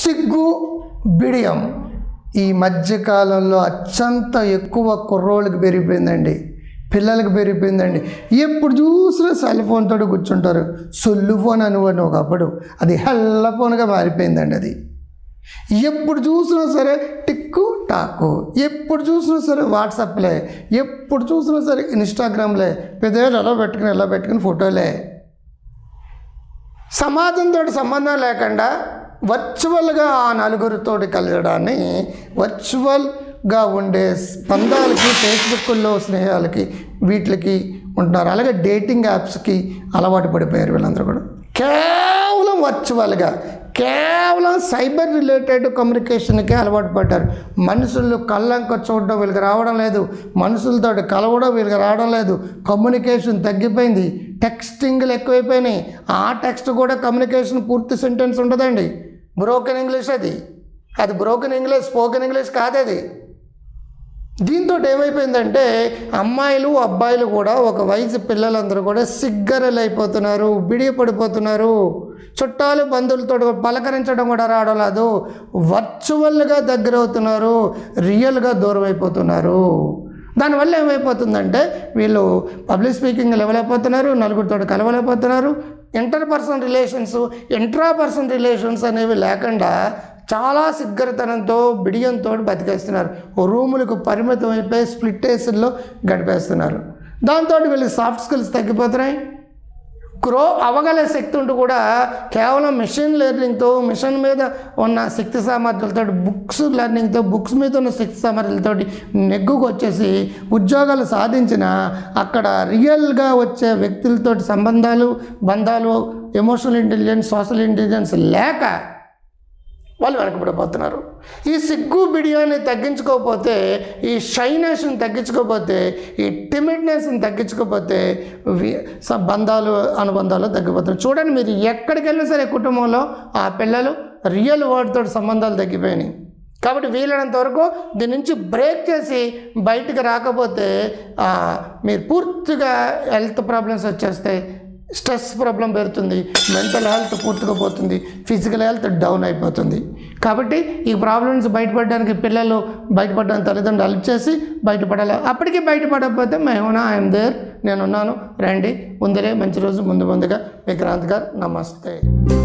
సిగ్గు బిడియం ఈ మధ్యకాలంలో అత్యంత ఎక్కువ కుర్రోళ్ళకి పెరిగిపోయిందండి పిల్లలకి పెరిగిపోయిందండి ఎప్పుడు చూసినా సెల్ ఫోన్ తోటి కూర్చుంటారు సొల్లు ఫోన్ అనువని ఒకప్పుడు అది హెల్ల ఫోన్గా మారిపోయిందండి అది ఎప్పుడు చూసినా సరే టిక్కు టాకు ఎప్పుడు చూసినా సరే వాట్సాప్లే ఎప్పుడు చూసినా సరే ఇన్స్టాగ్రామ్లే పెద్దవాళ్ళు ఎలా పెట్టుకుని ఎలా పెట్టుకుని ఫోటోలే సమాజంతో సంబంధం లేకుండా వర్చువల్గా ఆ నలుగురితోటి కలగడాన్ని వర్చువల్గా ఉండే స్పందాలకి ఫేస్బుక్లో స్నేహాలకి వీటికి ఉంటున్నారు అలాగే డేటింగ్ యాప్స్కి అలవాటు పడిపోయారు వీళ్ళందరూ కూడా కేవలం వర్చువల్గా కేవలం సైబర్ రిలేటెడ్ కమ్యూనికేషన్కే అలవాటు పడ్డారు మనుషులు కళ్ళంక చూడడం వీళ్ళకి రావడం లేదు మనుషులతో కలవడం వీళ్ళకి రావడం లేదు కమ్యూనికేషన్ తగ్గిపోయింది టెక్స్టింగ్లు ఎక్కువైపోయినాయి ఆ టెక్స్ట్ కూడా కమ్యూనికేషన్ పూర్తి సెంటెన్స్ ఉండదండి బ్రోకెన్ ఇంగ్లీష్ అది అది బ్రోకెన్ ఇంగ్లీష్ స్పోకెన్ ఇంగ్లీష్ కాదు అది దీంతో ఏమైపోయిందంటే అమ్మాయిలు అబ్బాయిలు కూడా ఒక వయసు పిల్లలందరూ కూడా సిగ్గరలు అయిపోతున్నారు బిడియపడిపోతున్నారు చుట్టాలు బంధువులతో పలకరించడం కూడా రావడం లేదు వర్చువల్గా దగ్గర అవుతున్నారు రియల్గా దూరం అయిపోతున్నారు దానివల్ల ఏమైపోతుందంటే వీళ్ళు పబ్లిక్ స్పీకింగ్ ఇవ్వలేకపోతున్నారు నలుగురితో కలవలేకపోతున్నారు inter person relations intra person relations అనేవి లేకుండా చాలా సిగ్గరతనంతో బిడియంతో బతికేస్తున్నారు ఓ రూములకు పరిమితం అయిపోయి స్ప్లిట్ ఏసుల్లో గడిపేస్తున్నారు దాంతో వీళ్ళకి సాఫ్ట్ స్కిల్స్ తగ్గిపోతున్నాయి గ్రో అవ్వగల శక్తి ఉంటూ కూడా కేవలం మిషన్ లెర్నింగ్తో మిషన్ మీద ఉన్న శక్తి సామర్థ్యాలతో బుక్స్ లెర్నింగ్తో బుక్స్ మీద ఉన్న శక్తి సామర్థ్యాలతో నెగ్గుకు వచ్చేసి ఉద్యోగాలు సాధించిన అక్కడ రియల్గా వచ్చే వ్యక్తులతో సంబంధాలు బంధాలు ఎమోషనల్ ఇంటెలిజెన్స్ సోషల్ ఇంటెలిజెన్స్ లేక వాళ్ళు వెనకబడిపోతున్నారు ఈ సిగ్గు బిడియాన్ని తగ్గించుకోకపోతే ఈ షైనెస్ని తగ్గించుకోకపోతే ఈ టిమిడ్నెస్ని తగ్గించుకోకపోతే వి- స- బంధాలు అనుబంధాలు తగ్గిపోతున్నాయి చూడండి మీరు ఎక్కడికి వెళ్ళినా సరే కుటుంబంలో ఆ పిల్లలు రియల్ వర్డ్తో సంబంధాలు తగ్గిపోయినాయి కాబట్టి వీలైనంత వరకు దీని నుంచి బ్రేక్ చేసి బయటికి రాకపోతే ఆ, మీరు పూర్తిగా హెల్త్ ప్రాబ్లమ్స్ వచ్చేస్తాయి స్ట్రెస్ ప్రాబ్లం పెరుగుతుంది మెంటల్ హెల్త్ పూర్తిగా పోతుంది ఫిజికల్ హెల్త్ డౌన్ అయిపోతుంది కాబట్టి ఈ ప్రాబ్లమ్స్ బయటపడడానికి పిల్లలు బయటపడడానికి తల్లిదండ్రులు హెల్ప్ చేసి బయటపడాలి అప్పటికి బయటపడకపోతే మేమునా ఐఎమ్ దేర్ నేనున్నాను రండి ముందరే మంచి రోజు ముందు ముందుగా విక్రాంత్ గారు నమస్తే